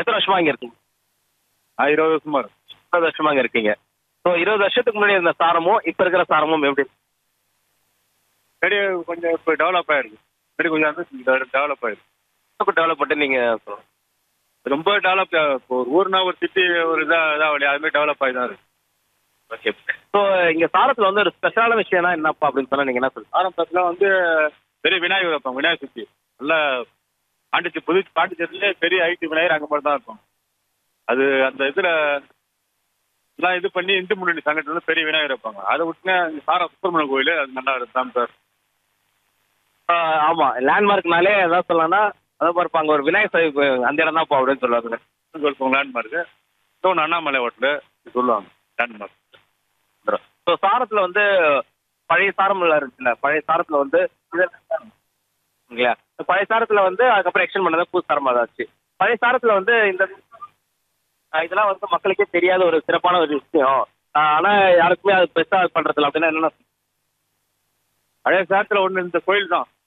எத்தனை வருஷமா இங்க இருக்கீங்க நான் இருபது வருஷமா இருக்கு இருபது வருஷமா இங்க இருக்கீங்க ஸோ இருபது வருஷத்துக்கு முன்னாடி இருந்த சாரமும் இப்ப இருக்கிற சாரமும் எப்படி சரி கொஞ்சம் இப்போ டெவலப் ஆயிருக்கு சரி கொஞ்சம் டெவலப் ஆயிருக்கு டெவலப் பண்ணி நீங்க சொல்லணும் ரொம்ப டெவலப் இப்போ ஒரு ஊர்னா ஒரு சிட்டி ஒரு இதாக இதாக அது மாதிரி டெவலப் ஆகி தான் இருக்கு ஓகே ஸோ இங்க சாரத்துல வந்து ஒரு ஸ்பெஷலான விஷயம்னா என்னப்பா அப்படின்னு சொன்னா நீங்க என்ன சொல்லுங்க ஆரம்பத்தில் வந்து பெரிய விநாயகர் வைப்பாங்க விநாயகர் சுற்றி நல்ல பாண்டிச்சேரி புது பாண்டிச்சேரியிலே பெரிய ஐடி விநாயகர் அங்கே மட்டும் தான் இருக்கும் அது அந்த இதில் எல்லாம் இது பண்ணி இந்து முன்னணி சங்கத்தில் பெரிய விநாயகர் வைப்பாங்க அதை விட்டுனா இங்க சாரா சுப்பிரமணிய கோயில் அது நல்லா இருக்கும் சார் ஆஹ் ஆமா லேண்ட்மார்க்னாலே எதாவது சொல்லலாம்னா அதான் பாருப்பா அங்க ஒரு விநாயகர் சதுர்த்தி அந்த இடம் தான் அப்படின்னு சொல்லுவாங்க சொல்லுவாங்க லேண்ட்மார்க்கு இன்னொன்று அண்ணாமலை ஹோட்டலு சொல்லுவாங்க லேண்ட்மார்க் ஸோ சாரத்துல வந்து பழைய சாரம் இருக்குல்ல பழைய சாரத்துல வந்து இல்லையா பழைய சாரத்துல வந்து அதுக்கப்புறம் எக்ஸ்டெண்ட் பண்ணது புது சாரமா ஆச்சு பழைய சாரத்துல வந்து இந்த ஆஹ் இதெல்லாம் வந்து மக்களுக்கே தெரியாத ஒரு சிறப்பான ஒரு விஷயம் ஆஹ் ஆனா யாருக்குமே அது பெருசா பண்றதில்ல அப்படின்னா என்னன்னா பழைய சாரத்தில் ஒன்று இந்த கோயில் தான்